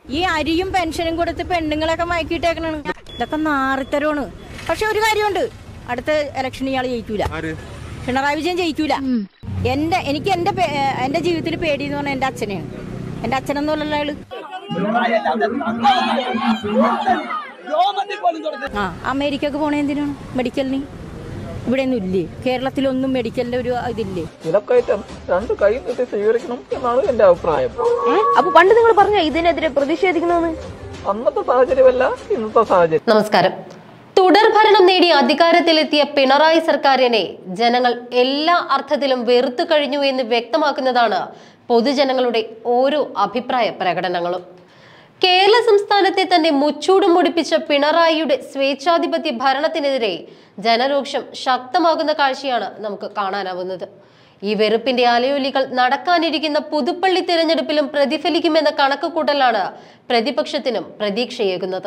ഈ അരിയും പെൻഷനും കൊടുത്ത് പെണ്ണുങ്ങളൊക്കെ മയക്കിയിട്ടേക്കണാണ് ഇതൊക്കെ നാറിത്തരമാണ് പക്ഷെ ഒരു കാര്യമുണ്ട് അടുത്ത ഇലക്ഷൻ ഇയാൾ ജയിക്കൂല പിണറായി വിജയൻ ജയിക്കൂല എന്റെ എനിക്ക് എന്റെ പേ- എന്റെ ജീവിതത്തിൽ പേടി എന്ന് പറഞ്ഞാൽ എന്റെ അച്ഛനെയാണ് എന്റെ അച്ഛനെന്നുള്ള ആള് ആ അമേരിക്കക്ക് പോണേ എന്തിനാണ് മെഡിക്കലിന് ഇവിടെ ഒന്നും ഇല്ലേ കേരളത്തിലൊന്നും മെഡിക്കലിന്റെ ഒരു ഇതില്ലേ വിലക്കയറ്റം രണ്ട് കൈ നീട്ടി സ്വീകരിക്കണം എന്നാണ് എന്റെ അഭിപ്രായം അപ്പൊ പണ്ട് നിങ്ങൾ പറഞ്ഞ ഇതിനെതിരെ പ്രതിഷേധിക്കണമെന്ന് അന്നത്തെ സാഹചര്യമല്ല ഇന്നത്തെ സാഹചര്യം നമസ്കാരം തുടർ ഭരണം നേടി അധികാരത്തിലെത്തിയ പിണറായി സർക്കാരിനെ ജനങ്ങൾ എല്ലാ അർത്ഥത്തിലും വെറുത്തു കഴിഞ്ഞു എന്ന് വ്യക്തമാക്കുന്നതാണ് പൊതുജനങ്ങളുടെ ഓരോ അഭിപ്രായ പ്രകടനങ്ങളും കേരള സംസ്ഥാനത്തെ തന്നെ മുച്ചൂടും മുടിപ്പിച്ച പിണറായിയുടെ സ്വേച്ഛാധിപത്യ ഭരണത്തിനെതിരെ ജനരോക്ഷം ശക്തമാകുന്ന കാഴ്ചയാണ് നമുക്ക് കാണാനാവുന്നത് ഈ വെറുപ്പിന്റെ അലയൊലികൾ നടക്കാനിരിക്കുന്ന പുതുപ്പള്ളി തിരഞ്ഞെടുപ്പിലും പ്രതിഫലിക്കുമെന്ന കണക്കുകൂട്ടലാണ് പ്രതിപക്ഷത്തിനും പ്രതീക്ഷയേകുന്നത്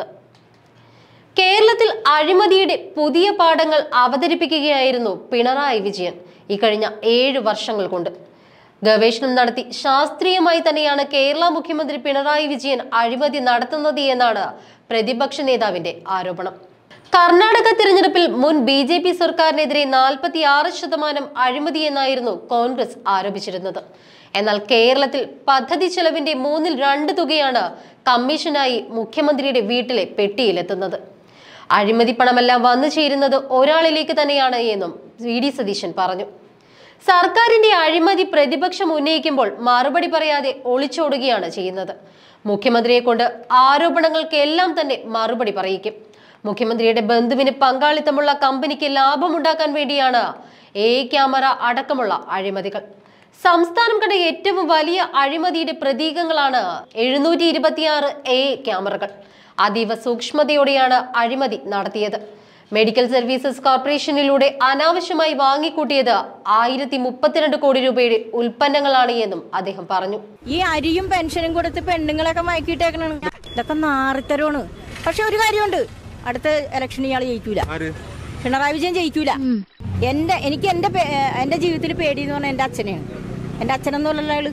കേരളത്തിൽ അഴിമതിയുടെ പുതിയ പാഠങ്ങൾ അവതരിപ്പിക്കുകയായിരുന്നു പിണറായി വിജയൻ ഈ കഴിഞ്ഞ ഏഴ് വർഷങ്ങൾ കൊണ്ട് ഗവേഷണം നടത്തി ശാസ്ത്രീയമായി തന്നെയാണ് കേരള മുഖ്യമന്ത്രി പിണറായി വിജയൻ അഴിമതി നടത്തുന്നത് എന്നാണ് പ്രതിപക്ഷ നേതാവിന്റെ ആരോപണം കർണാടക തിരഞ്ഞെടുപ്പിൽ മുൻ ബി ജെ പി സർക്കാരിനെതിരെ നാൽപ്പത്തി ആറ് ശതമാനം അഴിമതി എന്നായിരുന്നു കോൺഗ്രസ് ആരോപിച്ചിരുന്നത് എന്നാൽ കേരളത്തിൽ പദ്ധതി ചെലവിന്റെ മൂന്നിൽ രണ്ട് തുകയാണ് കമ്മീഷനായി മുഖ്യമന്ത്രിയുടെ വീട്ടിലെ പെട്ടിയിലെത്തുന്നത് അഴിമതി പണമെല്ലാം വന്നു ചേരുന്നത് ഒരാളിലേക്ക് തന്നെയാണ് എന്നും വി ഡി സതീശൻ പറഞ്ഞു സർക്കാരിന്റെ അഴിമതി പ്രതിപക്ഷം ഉന്നയിക്കുമ്പോൾ മറുപടി പറയാതെ ഒളിച്ചോടുകയാണ് ചെയ്യുന്നത് മുഖ്യമന്ത്രിയെ കൊണ്ട് ആരോപണങ്ങൾക്കെല്ലാം തന്നെ മറുപടി പറയിക്കും മുഖ്യമന്ത്രിയുടെ ബന്ധുവിന് പങ്കാളിത്തമുള്ള കമ്പനിക്ക് ലാഭമുണ്ടാക്കാൻ വേണ്ടിയാണ് എ ക്യാമറ അടക്കമുള്ള അഴിമതികൾ സംസ്ഥാനം കണ്ട ഏറ്റവും വലിയ അഴിമതിയുടെ പ്രതീകങ്ങളാണ് എഴുന്നൂറ്റി ഇരുപത്തിയാറ് എ ക്യാമറകൾ അതീവ സൂക്ഷ്മതയോടെയാണ് അഴിമതി നടത്തിയത് മെഡിക്കൽ സർവീസസ് കോർപ്പറേഷനിലൂടെ അനാവശ്യമായി വാങ്ങിക്കൂട്ടിയത് ആയിരത്തി മുപ്പത്തിരണ്ട് കോടി രൂപയുടെ ഉൽപ്പന്നങ്ങളാണ് എന്നും അദ്ദേഹം പറഞ്ഞു ഈ അരിയും പെൻഷനും കൊടുത്ത് പെണ്ണുങ്ങളൊക്കെ മയക്കിയിട്ടേക്കണാണ് ഇതൊക്കെ നാറിത്തരമാണ് പക്ഷെ ഒരു കാര്യമുണ്ട് അടുത്ത ഇലക്ഷൻ ഇയാൾ ജയിക്കൂല പിണറായി വിജയൻ ജയിക്കൂല എന്റെ എനിക്ക് എന്റെ പേ- എന്റെ ജീവിതത്തിൽ പേടി എന്ന് പറഞ്ഞാൽ എന്റെ അച്ഛനെയാണ് എന്റെ അച്ഛനെന്നുള്ള ആള്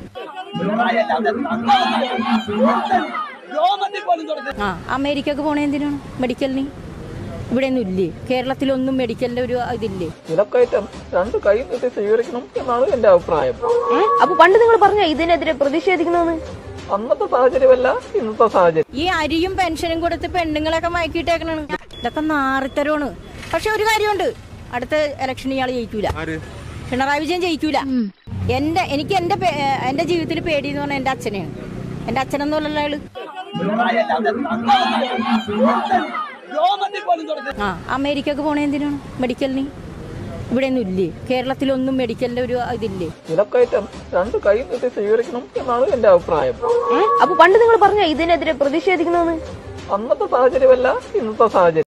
ആ അമേരിക്കക്ക് പോണേ എന്തിനാണ് മെഡിക്കലിന് ഇവിടെ ഒന്നും ഇല്ലേ കേരളത്തിലൊന്നും മെഡിക്കലിന്റെ ഒരു ഇതില്ലേ വിലക്കയറ്റം രണ്ട് കൈ നീട്ടി സ്വീകരിക്കണം എന്നാണ് എന്റെ അഭിപ്രായം അപ്പൊ പണ്ട് നിങ്ങൾ പറഞ്ഞ ഇതിനെതിരെ പ്രതിഷേധിക്കണമെന്ന് അന്നത്തെ സാഹചര്യമല്ല ഇന്നത്തെ സാഹചര്യം ഈ അരിയും പെൻഷനും കൊടുത്ത് പെണ്ണുങ്ങളൊക്കെ മയക്കിയിട്ടേക്കണാണ് ഇതൊക്കെ നാറിത്തരമാണ് പക്ഷെ ഒരു കാര്യമുണ്ട് അടുത്ത ഇലക്ഷൻ ഇയാൾ ജയിക്കൂല പിണറായി വിജയൻ ജയിക്കൂല എന്റെ എനിക്ക് എന്റെ പേ- എന്റെ ജീവിതത്തിൽ പേടി എന്ന് പറഞ്ഞാൽ എന്റെ അച്ഛനെയാണ് എന്റെ അച്ഛനെന്നുള്ള ആള് ആ അമേരിക്കക്ക് പോണേ എന്തിനാണ് മെഡിക്കലിന് ഇവിടെ ഒന്നും ഇല്ലേ കേരളത്തിലൊന്നും മെഡിക്കലിന്റെ ഒരു ഇതില്ലേ വിലക്കയറ്റം രണ്ട് കൈ നീട്ടി സ്വീകരിക്കണം എന്നാണ് എന്റെ അഭിപ്രായം അപ്പൊ പണ്ട് നിങ്ങൾ പറഞ്ഞ ഇതിനെതിരെ പ്രതിഷേധിക്കണമെന്ന് അന്നത്തെ സാഹചര്യമല്ല ഇന്നത്തെ സാഹചര്യം